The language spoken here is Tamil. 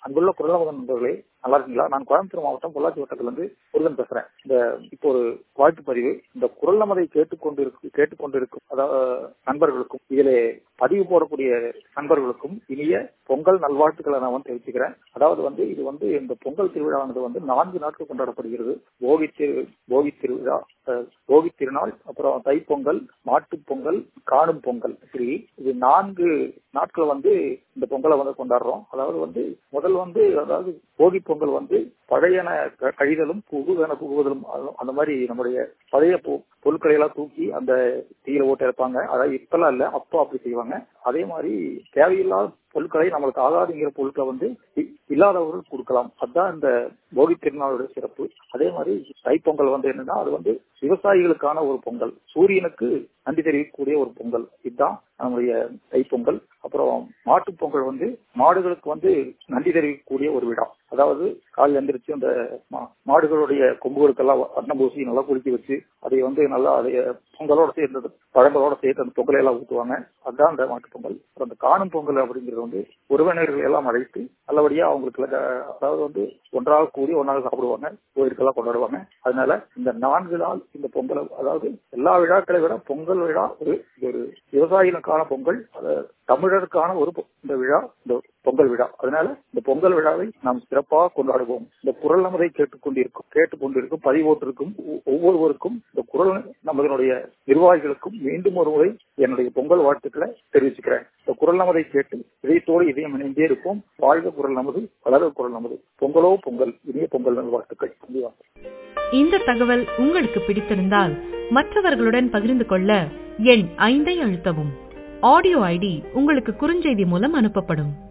அங்குள்ள குரலமதன் நண்பர்களே நல்லா இருக்கீங்களா நான் கோயம்புத்தூர் மாவட்டம் பொள்ளாச்சி வட்டத்துல இருந்து முருகன் பேசுறேன் இந்த இப்போ ஒரு வாழ்த்து பதிவு இந்த குரல் நமதை கேட்டுக்கொண்டிருக்கும் கேட்டுக்கொண்டிருக்கும் அதாவது நண்பர்களுக்கும் இதிலே பதிவு போடக்கூடிய நண்பர்களுக்கும் இனிய பொங்கல் நல்வாழ்த்துக்களை நான் வந்து தெரிவிச்சுக்கிறேன் அதாவது வந்து இது வந்து இந்த பொங்கல் திருவிழானது வந்து நான்கு நாட்கள் கொண்டாடப்படுகிறது போகி திரு போகி திருவிழா போகி திருநாள் அப்புறம் தைப்பொங்கல் மாட்டுப் பொங்கல் காணும் பொங்கல் இப்படி இது நான்கு நாட்கள் வந்து இந்த பொங்கலை வந்து கொண்டாடுறோம் அதாவது வந்து முதல் வந்து அதாவது போகி பொங்கல் வந்து பழையன கழிதலும் புகுவென புகுவதலும் அந்த மாதிரி நம்முடைய பழைய பொருட்களை எல்லாம் தூக்கி அந்த தீயில ஓட்ட இருப்பாங்க அதாவது இப்பெல்லாம் இல்ல அப்போ அப்படி செய்வாங்க அதே மாதிரி தேவையில்லாத பொருட்களை நம்மளுக்கு ஆகாதுங்கிற பொருட்களை வந்து இல்லாதவர்கள் கொடுக்கலாம் அதுதான் இந்த போகி திருநாளோட சிறப்பு அதே மாதிரி தைப்பொங்கல் வந்து என்னன்னா அது வந்து விவசாயிகளுக்கான ஒரு பொங்கல் சூரியனுக்கு நன்றி தெரிவிக்கக்கூடிய ஒரு பொங்கல் இதுதான் நம்முடைய தைப்பொங்கல் அப்புறம் மாட்டுப் பொங்கல் வந்து மாடுகளுக்கு வந்து நன்றி தெரிவிக்கக்கூடிய ஒரு விழா அதாவது கால் எந்திரிச்சு அந்த மாடுகளுடைய கொம்புகளுக்கெல்லாம் வண்ணம் பூசி நல்லா குளிக்க வச்சு அதை வந்து நல்லா அதைய பொங்கலோட சேர்ந்து பழங்களோட சேர்த்து அந்த பொங்கலை எல்லாம் ஊற்றுவாங்க அதுதான் அந்த மாட்டுப் பொங்கல் அப்புறம் அந்த காணும் பொங்கல் அப்படிங்கிறது வந்து உறவினர்கள் எல்லாம் அழைத்து நல்லபடியா அவங்களுக்கு அதாவது வந்து ஒன்றாக கூடி ஒன்றாக சாப்பிடுவாங்க கோயிலுக்கெல்லாம் கொண்டாடுவாங்க அதனால இந்த நான்கு நாள் இந்த பொங்கல் அதாவது எல்லா விழாக்களை விட பொங்கல் விழா ஒரு ஒரு விவசாயிகளுக்கான பொங்கல் தமிழருக்கான ஒரு இந்த விழா இந்த பொங்கல் விழா அதனால இந்த பொங்கல் விழாவை நாம் சிறப்பாக கொண்டாடுவோம் இந்த குரல் நமதை கேட்டுக்கொண்டிருக்கும் கேட்டுக்கொண்டிருக்கும் பதிவோட்டிருக்கும் ஒவ்வொருவருக்கும் இந்த குரல் நமதனுடைய நிர்வாகிகளுக்கும் மீண்டும் ஒரு முறை என்னுடைய பொங்கல் வாழ்த்துக்களை தெரிவிச்சுக்கிறேன் இந்த குரல் நமதை கேட்டு இதயத்தோடு இதயம் இணைந்தே இருப்போம் வாழ்க குரல் நமது வளர குரல் நமது பொங்கலோ பொங்கல் இனிய பொங்கல் நல்வாழ்த்துக்கள் இந்த தகவல் உங்களுக்கு பிடித்திருந்தால் மற்றவர்களுடன் பகிர்ந்து கொள்ள எண் ஐந்தை அழுத்தவும் ஆடியோ ஐடி உங்களுக்கு குறுஞ்செய்தி மூலம் அனுப்பப்படும்